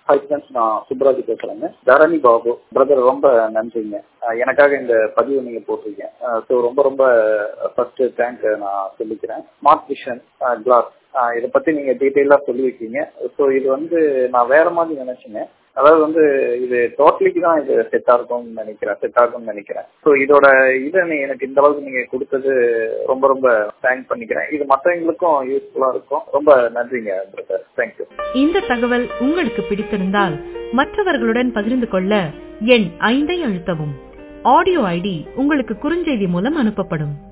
hi friends நான் சுப்ராஜ் பேசுறேங்க தரணி Babu brother ரொம்ப நன்றிங்க அஹ் எனக்காக இந்த பதிவு நீங்க போட்டிருக்கீங்க ஸோ ரொம்ப ரொம்ப ஃபர்ஸ்ட் தேங்க் நான் சொல்லிக்கிறேன் ஸ்மார்ட் விஷன் கிளாஸ் இதை பத்தி நீங்க டீட்டெயிலா சொல்லியிருக்கீங்க ஸோ இது வந்து நான் வேற மாதிரி நினைச்சேங்க அதாவது வந்து இது டோட்டலிக்கு தான் இது செட் ஆகும்னு நினைக்கிறேன் செட் ஆகும்னு நினைக்கிறேன் ஸோ இதோட இதை நீ எனக்கு இந்த அளவுக்கு நீங்க கொடுத்தது ரொம்ப ரொம்ப தேங்க் பண்ணிக்கிறேன் இது மற்றவங்களுக்கும் யூஸ்ஃபுல்லா இருக்கும் ரொம்ப நன்றிங்க பிரதர் தேங்க்யூ இந்த தகவல் உங்களுக்கு பிடித்திருந்தால் மற்றவர்களுடன் பகிர்ந்து கொள்ள எண் ஐந்தை அழுத்தவும் ஆடியோ ஐடி உங்களுக்கு குறுஞ்செய்தி மூலம் அனுப்பப்படும்